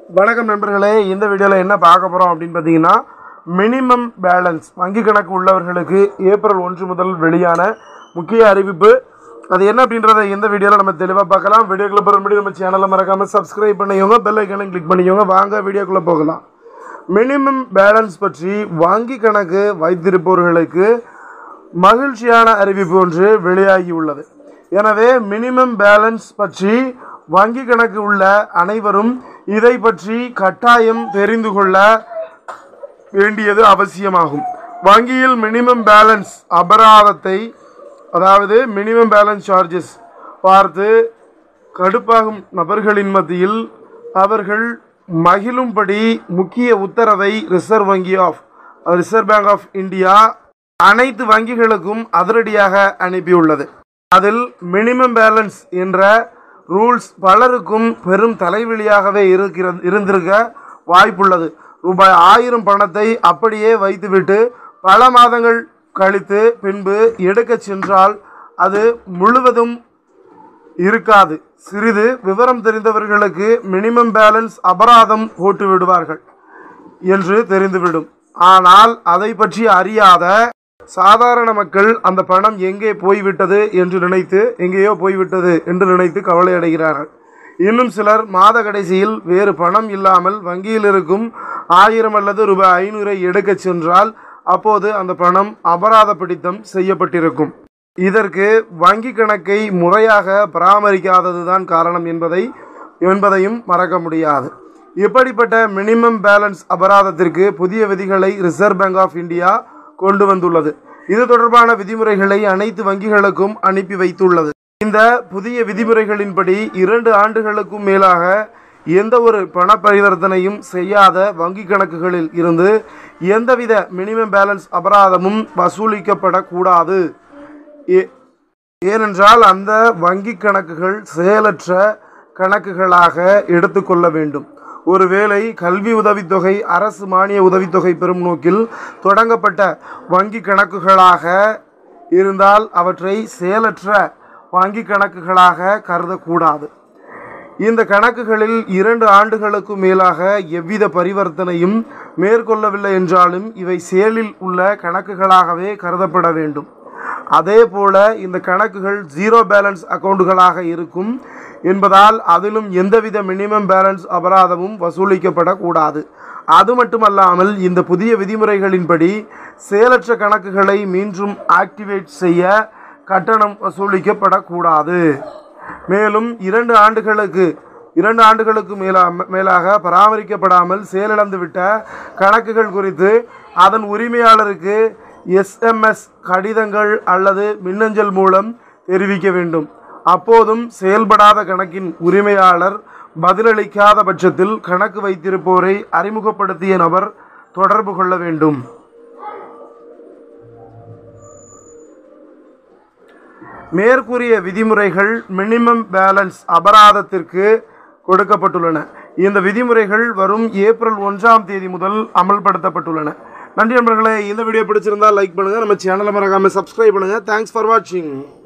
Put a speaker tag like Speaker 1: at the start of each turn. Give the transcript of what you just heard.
Speaker 1: வணக்கம் நண்பர்களே இந்த வீடியோவில் என்ன பார்க்க போகிறோம் அப்படின்னு பார்த்தீங்கன்னா மினிமம் பேலன்ஸ் வங்கி கணக்கு உள்ளவர்களுக்கு ஏப்ரல் ஒன்று முதல் வெளியான முக்கிய அறிவிப்பு அது என்ன அப்படின்றத இந்த வீடியோவில் நம்ம தெளிவாக பார்க்கலாம் வீடியோக்குள்ளே போகிற முன்னாடி நம்ம சேனலை மறக்காமல் சப்ஸ்கிரைப் பண்ணிக்கோங்க பெல் ஐக்கனை கிளிக் பண்ணிக்கோங்க வாங்க வீடியோக்குள்ளே போகலாம் மினிமம் பேலன்ஸ் பற்றி வங்கி கணக்கு வைத்திருப்பவர்களுக்கு மகிழ்ச்சியான அறிவிப்பு ஒன்று வெளியாகி உள்ளது எனவே மினிமம் பேலன்ஸ் பற்றி வங்கி கணக்கு உள்ள அனைவரும் இதை பற்றி கட்டாயம் தெரிந்து கொள்ள வேண்டியது அவசியமாகும் வங்கியில் மினிமம் பேலன்ஸ் அபராதத்தை அதாவது மினிமம் பேலன்ஸ் சார்ஜஸ் பார்த்து கடுப்பாகும் நபர்களின் மத்தியில் அவர்கள் மகிழும்படி முக்கிய உத்தரவை ரிசர்வ் வங்கி of Reserve Bank of India அனைத்து வங்கிகளுக்கும் அதிரடியாக அனுப்பியுள்ளது அதில் மினிமம் பேலன்ஸ் என்ற ரூல்ஸ் பலருக்கும் பெரும் தலைவலியாகவே இருக்கிற இருந்திருக்க வாய்ப்புள்ளது ரூபாய் ஆயிரம் பணத்தை அப்படியே வைத்துவிட்டு பல மாதங்கள் கழித்து பின்பு எடுக்கச் சென்றால் அது முழுவதும் இருக்காது சிறிது விவரம் தெரிந்தவர்களுக்கு மினிமம் பேலன்ஸ் அபராதம் போட்டு விடுவார்கள் என்று தெரிந்துவிடும் ஆனால் அதை பற்றி அறியாத சாதாரண மக்கள் அந்த பணம் எங்கே போய்விட்டது என்று நினைத்து எங்கேயோ போய்விட்டது என்று நினைத்து கவலை அடைகிறார்கள் இன்னும் சிலர் மாத கடைசியில் வேறு பணம் இல்லாமல் வங்கியில் இருக்கும் ஆயிரம் அல்லது ரூபாய் ஐநூறை எடுக்கச் சென்றால் அப்போது அந்த பணம் அபராத பிடித்தம் செய்யப்பட்டிருக்கும் இதற்கு வங்கி கணக்கை முறையாக பராமரிக்காததுதான் காரணம் என்பதை என்பதையும் மறக்க முடியாது இப்படிப்பட்ட மினிமம் பேலன்ஸ் அபராதத்திற்கு புதிய விதிகளை ரிசர்வ் பேங்க் ஆஃப் இந்தியா கொண்டு வந்துள்ளது இது தொடர்பான விதிமுறைகளை அனைத்து வங்கிகளுக்கும் அனுப்பி வைத்துள்ளது இந்த புதிய விதிமுறைகளின்படி இரண்டு ஆண்டுகளுக்கும் மேலாக எந்த ஒரு பண பரிவர்த்தனையும் செய்யாத வங்கி கணக்குகளில் இருந்து எந்தவித மினிமம் பேலன்ஸ் அபராதமும் வசூலிக்கப்படக்கூடாது ஏ- ஏனென்றால் அந்த வங்கி கணக்குகள் செயலற்ற கணக்குகளாக எடுத்துக்கொள்ள வேண்டும் ஒருவேளை கல்வி உதவித்தொகை அரசு மானிய உதவித்தொகை பெறும் நோக்கில் தொடங்கப்பட்ட வங்கி கணக்குகளாக இருந்தால் அவற்றை செயலற்ற வங்கி கணக்குகளாக கருதக்கூடாது இந்த கணக்குகளில் இரண்டு ஆண்டுகளுக்கு மேலாக எவ்வித பரிவர்த்தனையும் மேற்கொள்ளவில்லை என்றாலும் இவை செயலில் உள்ள கணக்குகளாகவே கருதப்பட வேண்டும் அதே போல இந்த கணக்குகள் ஜீரோ பேலன்ஸ் அக்கவுண்டுகளாக இருக்கும் என்பதால் அதிலும் எந்தவித மினிமம் பேலன்ஸ் அபராதமும் வசூலிக்கப்படக்கூடாது அது மட்டுமல்லாமல் இந்த புதிய விதிமுறைகளின்படி செயலற்ற கணக்குகளை மீண்டும் ஆக்டிவேட் செய்ய கட்டணம் வசூலிக்கப்படக்கூடாது மேலும் இரண்டு ஆண்டுகளுக்கு இரண்டு ஆண்டுகளுக்கு மேலா மேலாக பராமரிக்கப்படாமல் செயலிழந்துவிட்ட கணக்குகள் குறித்து அதன் உரிமையாளருக்கு எஸ்எம்எஸ் கடிதங்கள் அல்லது மின்னஞ்சல் மூலம் தெரிவிக்க வேண்டும் அப்போதும் செயல்படாத கணக்கின் உரிமையாளர் பதிலளிக்காத பட்சத்தில் கணக்கு வைத்திருப்போரை அறிமுகப்படுத்திய நபர் தொடர்பு கொள்ள வேண்டும் மேற்கூறிய விதிமுறைகள் மினிமம் பேலன்ஸ் அபராதத்திற்கு கொடுக்கப்பட்டுள்ளன இந்த விதிமுறைகள் வரும் ஏப்ரல் ஒன்றாம் தேதி முதல் அமல்படுத்தப்பட்டுள்ளன நன்றி நண்பர்களே இந்த வீடியோ பிடிச்சிருந்தா லைக் பண்ணுங்கள் நம்ம சேனலை மறக்காமல் சப்ஸ்கிரைப் பண்ணுங்கள் தேங்க்ஸ் ஃபார் வாட்சிங்